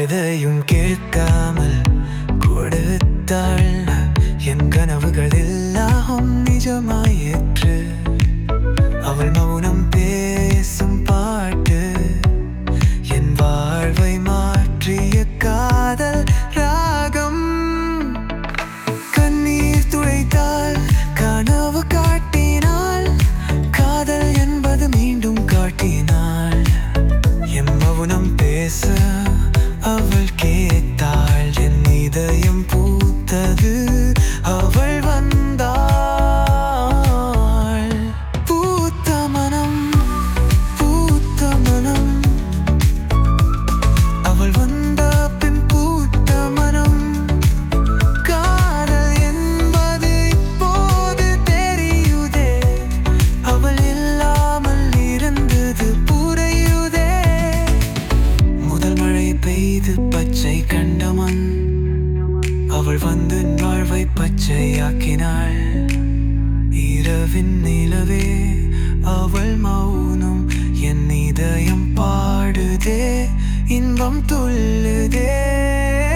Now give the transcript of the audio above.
எதையும் கேட்காமல் கொடுத்தாள் என் கனவுகள் எல்லாம் நிஜமாயிற்று அவள் மௌனம் பேசும் பாட்டு என் வாழ்வை மாற்றிய காதல் ராகம் கண்ணீர் துடைத்தாள் கனவு காட்டினாள் காதல் என்பது மீண்டும் காட்டினாள் என் மௌனம் பேச அவள் கேட்டாள் என் இதயம் பூத்தது அவள் வந்தாள் பூத்த மனம் பூத்த மனம் அவள் வந்த பின் பூத்த மனம் காதல் என்பது இப்போது தெரியுதே அவள் இல்லாமல் இருந்தது புரியுதே முதல் மழை பெய்து பச்சை கண்ட மண் அவள் வந்து வாழ்வை பச்சையாக்கினாள் இரவின் நிலவே அவள் மௌனம் என் இதயம் பாடுதே இன்பம் துள்ளுதே